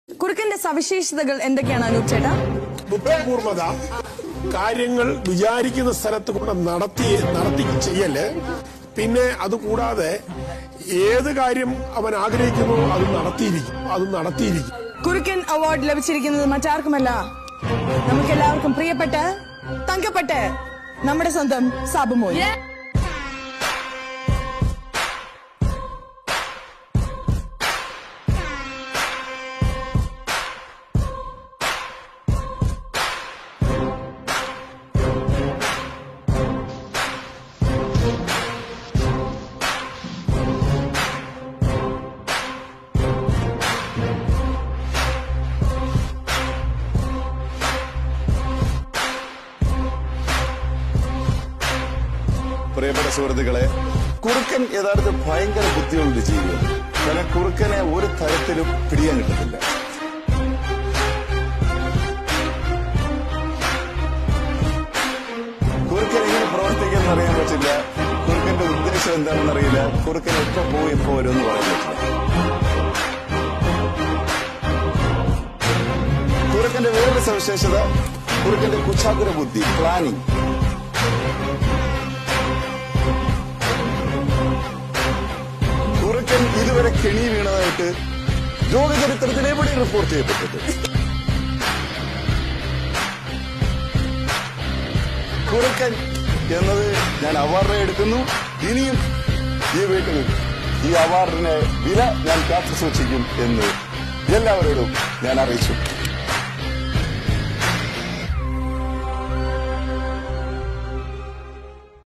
കുറുക്കന്റെ സവിശേഷതകൾ എന്തൊക്കെയാണ് അനൂപ് ചേട്ടാ ബുദ്ധിപൂർവത കാര്യങ്ങൾ വിചാരിക്കുന്ന സ്ഥലത്ത് കൊണ്ട് നടത്തി നടത്തി ചെയ്യല് പിന്നെ അതുകൂടാതെ ഏത് കാര്യം അവൻ ആഗ്രഹിക്കുന്നു അത് നടത്തിയിരിക്കും അത് നടത്തിയിരിക്കും കുറുക്കൻ അവാർഡ് ലഭിച്ചിരിക്കുന്നത് മറ്റാർക്കുമല്ല നമുക്ക് എല്ലാവർക്കും പ്രിയപ്പെട്ട തങ്കപ്പെട്ട് നമ്മുടെ സ്വന്തം സാബുമോൻ പ്രിയപ്പെട്ട സുഹൃത്തുക്കളെ കുറുക്കൻ യഥാർത്ഥ ഭയങ്കര ബുദ്ധിയുള്ള ജീവിയാണ് കാരണം കുറുക്കനെ ഒരു തരത്തിലും പിടിയാൻ കിട്ടത്തില്ല കുറുക്കൻ എങ്ങനെ പ്രവർത്തിക്കുമെന്ന് അറിയാൻ പറ്റില്ല കുറുക്കന്റെ ഉദ്ദേശം എന്താണെന്ന് അറിയില്ല കുറുക്കൻ എപ്പോ പോയി എപ്പോ വരും എന്ന് പറയാൻ പറ്റില്ല കുറുക്കന്റെ വേറൊരു സവിശേഷത കുറുക്കന്റെ കുച്ചാകുര ബുദ്ധി പ്ലാനിങ് കുറുക്കൻ ഇതുവരെ കെണി വീണതായിട്ട് ലോകചരിത്രത്തിൽ എവിടെയും റിപ്പോർട്ട് ചെയ്യപ്പെട്ടിട്ട് കുറുക്കൻ എന്നത് ഞാൻ അവാർഡ് എടുക്കുന്നു ഇനിയും ഈ വീട്ടിൽ ഈ അവാർഡിന് വില ഞാൻ കാത്തു സൂക്ഷിക്കും എന്ന് എല്ലാവരോടും ഞാൻ അറിയിച്ചു